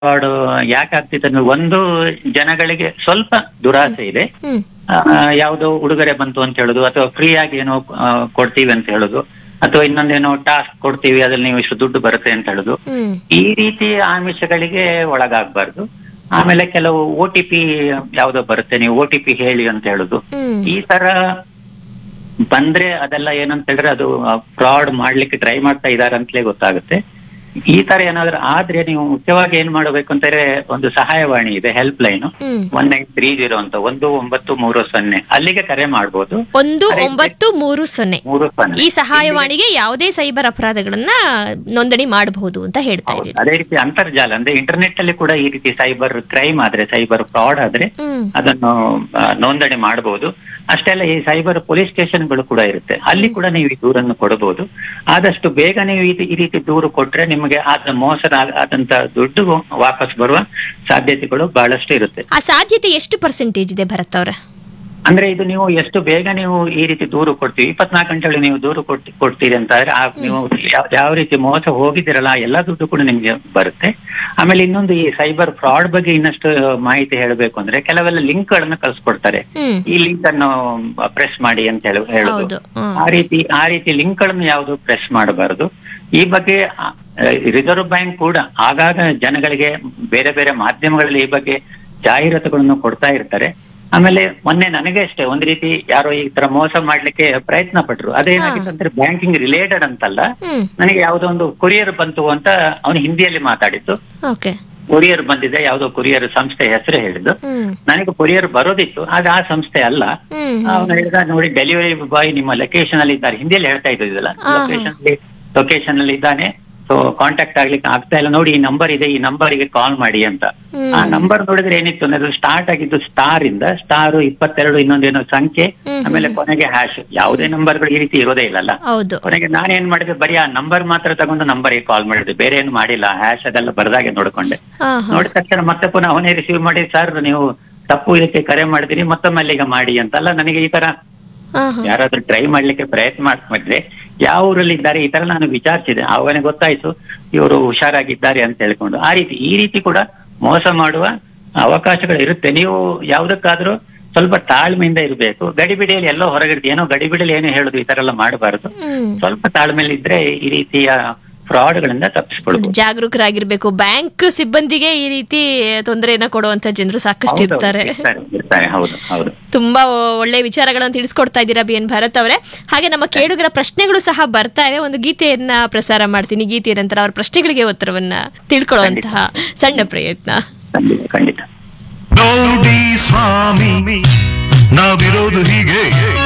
Fraud ಯಾಕೆ ಆಗ್ತಿತ್ತು ಅಂದ್ರೆ ಒಂದು ಜನಗಳಿಗೆ ಸ್ವಲ್ಪ ದುರಾಸೆ ಇದೆ ಹ್ಮ್ ಆ, ಯಾವುದೋ ಉಡುಗೊರೆ ಬಂತು ಅಂತ ಹೇಳುದು ಅಥವಾ ಫ್ರೀ ಆಗಿ ಏನೋ ಆ, ಕೊಡ್ತೀವಿ ಅಂತ ಹೇಳುದು ಅಥವಾ ಇನ್ನೊಂದೇನೋ ಟಾಸ್ಕ್ ಕೊಡ್ತೀವಿ ಅದ್ರಲ್ಲಿ ನೀವು ಇಷ್ಟು ದುಡ್ಡು ಬರುತ್ತೆ ಅಂತ ಹೇಳುದು ಹ್ಮ್ ಈ ರೀತಿ ಆಮಿಷಗಳಿಗೆ ಒಳಗಾಗಬಾರ್ದು ಆಮೇಲೆ ಕೆಲವು ಒ ಟಿ ಪಿ ಯಾವ್ದೋ ಬರುತ್ತೆ ನೀವು ಒ ಟಿ ಪಿ ಹೇಳಿ ಅಂತ ಹೇಳುದು ಹ್ಮ್ ಈ ತರ ಬಂದ್ರೆ ಅದೆಲ್ಲ ಏನಂತ ಹೇಳಿದ್ರೆ ಅದು ಫ್ರಾಡ್ ಮಾಡ್ಲಿಕ್ಕೆ ಟ್ರೈ ಮಾಡ್ತಾ ಇದಾರೆ ಅಂತಲೇ ಗೊತ್ತಾಗುತ್ತೆ ಈ ತರ ಏನಾದ್ರು ಆದ್ರೆ ನೀವು ಮುಖ್ಯವಾಗಿ ಏನ್ ಮಾಡಬೇಕು ಅಂತಂದ್ರೆ ಒಂದು ಸಹಾಯವಾಣಿ ಇದೆ helpline hmm one nine three zero ಅಂತ ಒಂದು ಒಂಬತ್ತು ಮೂರು ಸೊನ್ನೆ ಅಲ್ಲಿಗೆ ಕರೆ ಮಾಡ್ಬೋದು ಒಂದು ಅದೇ ಒಂಬತ್ತು ಮೂರು ಸೊನ್ನೆ ಮೂರು ಸೊನ್ನೆ ಈ ಸಹಾಯವಾಣಿಗೆ ಯಾವುದೇ ಸೈಬರ್ ಅಪರಾಧಗಳನ್ನ ನೋಂದಣಿ ಮಾಡಬಹುದು ಅಂತ ಹೇಳ್ತಾ ಹೌದು. ಇದ್ದೀರಿ ಅದೇ ರೀತಿ ಅಂತರ್ಜಾಲ ಅಂದ್ರೆ ಇಂಟರ್ನೆಟ್ ಅಲ್ಲಿ ಕೂಡ ಈ ರೀತಿ ಸೈಬರ್ ಕ್ರೈಮ್ ಆದ್ರೆ ಸೈಬರ್ ಫ್ರಾಡ್ ಆದ್ರೆ ಹ್ಮ್ ಅದನ್ನು ಆ, ನೋಂದಣಿ ಮಾಡಬಹುದು ಅಷ್ಟೇ ಅಲ್ಲ ಈ ಸೈಬರ್ ಪೊಲೀಸ್ ಸ್ಟೇಷನ್ಗಳು ಕೂಡ ಇರುತ್ತೆ ಅಲ್ಲಿ ಕೂಡ ನೀವು ಈ ದೂರನ್ನು ಕೊಡಬಹುದು ಆದಷ್ಟು ಬೇಗ ನೀವು ಈ ಈ ರೀತಿ ದೂರು ಕೊಟ್ರೆ ನಿಮಗೆ ಆದ ಮೋಸ ಆದಂತ ದುಡ್ಡು ವಾಪಸ್ ಬರುವ ಸಾಧ್ಯತೆಗಳು ಬಹಳಷ್ಟು ಇರುತ್ತೆ ಆ ಸಾಧ್ಯತೆ ಎಷ್ಟು ಪರ್ಸೆಂಟೇಜ್ ಇದೆ ಭರತ್ ಅವ್ರ ಅಂದ್ರೆ ಇದು ನೀವು ಎಷ್ಟು ಬೇಗ ನೀವು ಈ ರೀತಿ ದೂರು ಕೊಡ್ತೀವಿ ಇಪ್ಪತ್ನಾಲ್ಕು ಗಂಟೆಗಳು ನೀವು ದೂರು ಕೊಟ್ಟಿ ಕೊಡ್ತೀರಿ ಅಂತ ಆದ್ರೆ ಆ ನೀವು ಯಾವ ಯಾವ ರೀತಿ ಮೋಸ ಹೋಗಿದ್ದೀರಲ್ಲ ಆ ಎಲ್ಲಾ ದುಡ್ಡು ಕೂಡ ನಿಮ್ಗೆ ಬರುತ್ತೆ ಆಮೇಲೆ ಇನ್ನೊಂದು ಈ ಸೈಬರ್ ಫ್ರಾಡ್ ಬಗ್ಗೆ ಇನ್ನಷ್ಟು ಮಾಹಿತಿ ಹೇಳಬೇಕು ಅಂದ್ರೆ ಕೆಲವೆಲ್ಲ ಲಿಂಕ್ ಗಳನ್ನ ಕಳ್ಸಿಕೊಡ್ತಾರೆ ಹ್ಮ್ ಈ ಲಿಂಕ್ ಅನ್ನು ಪ್ರೆಸ್ ಮಾಡಿ ಅಂತ ಹೇಳಿ ಹೇಳುದು ಹೌದು ಹ್ಮ್. ಆ ರೀತಿ ಆ ರೀತಿ ಲಿಂಕ್ ಗಳನ್ನು ಯಾವುದು ಪ್ರೆಸ್ ಮಾಡಬಾರದು ಈ ಬಗ್ಗೆ ರಿಸರ್ವ್ ಬ್ಯಾಂಕ್ ಕೂಡ ಆಗಾಗ ಜನಗಳಿಗೆ ಬೇರೆ ಬೇರೆ ಮಾಧ್ಯಮಗಳಲ್ಲಿ ಈ ಬಗ್ಗೆ ಜಾಹೀರಾತುಗಳನ್ನು ಕೊಡ್ತಾ ಇರ್ತಾರೆ ಆಮೇಲೆ ಮೊನ್ನೆ ನನಗೆ ಅಷ್ಟೇ ಒಂದ್ ರೀತಿ ಯಾರೋ ಈ ತರ ಮೋಸ ಮಾಡ್ಲಿಕ್ಕೆ ಪ್ರಯತ್ನ ಪಟ್ರು ಅದೇನಾಗಿತ್ತು ಅಂದ್ರೆ ಬ್ಯಾಂಕಿಂಗ್ ರಿಲೇಟೆಡ್ ಅಂತಲ್ಲ ಹ್ಮ್ ನನಗೆ ಯಾವ್ದೋ ಒಂದು ಕೊರಿಯರ್ ಬಂತು ಅಂತ ಅವನು ಹಿಂದಿಯಲ್ಲಿ ಮಾತಾಡಿದ್ದು ಓಕೆ ಕೊರಿಯರ್ ಬಂದಿದೆ ಯಾವ್ದೋ ಕೊರಿಯರ್ ಸಂಸ್ಥೆ ಹೆಸರು ಹೇಳಿದ್ದು ಹ್ಮ್ ನನಗೆ ಕೊರಿಯರ್ ಬರೋದಿತ್ತು ಆದ್ರೆ ಆ ಸಂಸ್ಥೆ ಅಲ್ಲ ಹ್ಮ್ ಅವನು ಹೇಳಿದ ನೋಡಿ ಡೆಲಿವರಿ ಬಾಯ್ ನಿಮ್ಮ ಲೊಕೇಶನ್ ಅಲ್ಲಿ ಇದ್ದಾರೆ ಹಿಂದಿಯಲ್ಲಿ ಹೇಳ್ತಾ ಇದ್ದಿದ್ದಲ್ಲ ಹಾ, ಹಾ. ಲೊಕೇಶನ್ ಅಲ್ಲಿ ಲೊಕೇಶನ್ ಅಲ್ಲಿ ಇದ್ದಾನೆ ಸೊ ಕಾಂಟ್ಯಾಕ್ಟ್ ಆಗ್ಲಿಕ್ಕೆ ಆಗ್ತಾ ಇಲ್ಲ ನೋಡಿ ಈ ನಂಬರ್ ಇದೆ ಈ ನಂಬರಿಗೆ ಕಾಲ್ ಮಾಡಿ ಅಂತ ಹ್ಮ್. ಆ ನಂಬರ್ ನೋಡಿದ್ರೆ ಏನಿತ್ತು ಅಂದ್ರೆ ಅದು ಸ್ಟಾರ್ಟ್ ಆಗಿದ್ದು ಸ್ಟಾರ್ ಇಂದ ಸ್ಟಾರ್ ಇಪ್ಪತ್ತೆರಡು ಇನ್ನೊಂದೇನೋ ಸಂಖ್ಯೆ ಹ್ಮ್, ಆಮೇಲೆ ಕೊನೆಗೆ ಹ್ಯಾಶ್ ಯಾವುದೇ ನಂಬರ್ಗಳು ಈ ರೀತಿ ಇರೋದೇ ಇಲ್ಲಲ್ಲ ಹೌದು ಕೊನೆಗೆ ನಾನೇನ್ ಮಾಡಿದೆ ಬರೀ ಆ ನಂಬರ್ ಮಾತ್ರ ತಗೊಂಡು ನಂಬರ್ಗೆ ಕಾಲ್ ಮಾಡಿದೆ ಬೇರೆ ಏನು ಮಾಡಿಲ್ಲ ಹ್ಯಾಶ್ ಅದೆಲ್ಲ ಬರದಾಗೆ ನೋಡ್ಕೊಂಡೆ ಹಾ ಹಾ ನೋಡಿದ ತಕ್ಷಣ ಮತ್ತೆ ಪುನಃ ಅವನೇ ರಿಸೀವ್ ಮಾಡಿ ಸರ್ ನೀವು ತಪ್ಪು ಇದಕ್ಕೆ ಕರೆ ಮಾಡಿದಿರಿ ಮತ್ತೊಮ್ಮೆ ಅಲ್ಲಿಗೆ ಮಾಡಿ ಅಂತಲ್ಲ ನನಗೆ ಈ ತರ ಹಾ ಹಾ ಯಾರಾದ್ರೂ ಟ್ರೈ ಮಾಡ್ಲಿಕ್ಕೆ ಪ್ರಯತ್ನ ಮಾಡ್ತಿದ್ರೆ ಯಾವ ಊರಲ್ಲಿ ಇದ್ದಾರೆ ಈ ತರ ನಾನು ವಿಚಾರಿಸಿದೆ ಅವನಿಗೆ ಗೊತ್ತಾಯ್ತು ಇವರು ಹುಷಾರಾಗಿದ್ದಾರೆ ಅಂತ ಹೇಳ್ಕೊಂಡು ಆ ರೀತಿ ಈ ರೀತಿ ಕೂಡ ಮೋಸ ಮಾಡುವ ಅವಕಾಶಗಳು ಇರುತ್ತೆ ನೀವು ಯಾವ್ದಕ್ಕಾದ್ರೂ ಸ್ವಲ್ಪ ತಾಳ್ಮೆಯಿಂದ ಇರಬೇಕು ಗಡಿಬಿಡಿಯಲ್ಲಿ ಎಲ್ಲೋ ಹೊರಗಿಡ್ದು ಏನೋ ಗಡಿಬಿಡಿಯಲ್ಲಿ ಏನೋ ಹೇಳುದು ಈ ತರ ಎಲ್ಲ ಮಾಡಬಾರದು ಹ್ಮ್ ಸ್ವಲ್ಪ ತಾಳ್ಮೆಯಲ್ಲಿ ಇದ್ರೆ ಈ ರೀತಿಯ ಫ್ರಾಡ್ಗಳಿಂದ ತಪ್ಪಿಸ್ಕೊಳ್ಬಹುದು ಜಾಗರೂಕರಾಗಿರ್ಬೇಕು ಬ್ಯಾಂಕ್ ಸಿಬ್ಬಂದಿಗೆ ಈ ರೀತಿ ತೊಂದರೆಯನ್ನ ಕೊಡುವಂತ ಜನರು ಸಾಕಷ್ಟು ಹೌದು, ಇರ್ತಾರೆ ಇರ್ತಾರೆ, ಇರ್ತಾರೆ ಹೌದು ಹೌದು ತುಂಬಾ ಒಳ್ಳೆ ವಿಚಾರಗಳನ್ನು ತಿಳಿಸ್ಕೊಡ್ತಾ ಇದ್ದೀರಾ ಬಿ ಎನ್ ಭಾರತ್ ಅವರೇ ಹಾಗೆ ನಮ್ಮ ಕೇಳುಗರ ಪ್ರಶ್ನೆಗಳು ಸಹ ಬರ್ತಾ ಇವೆ ಒಂದು ಗೀತೆಯನ್ನ ಪ್ರಸಾರ ಮಾಡ್ತೀನಿ ಗೀತೆಯ ನಂತರ ಅವರ ಪ್ರಶ್ನೆಗಳಿಗೆ ಉತ್ತರವನ್ನ ತಿಳ್ಕೊಳ್ಳುವಂತಹ ಸಣ್ಣ ಪ್ರಯತ್ನ ಖಂಡಿತ ಖಂಡಿತ ನೋಡಿ ಸ್ವಾಮಿ ನಾವಿರೋದು ಹೀಗೆ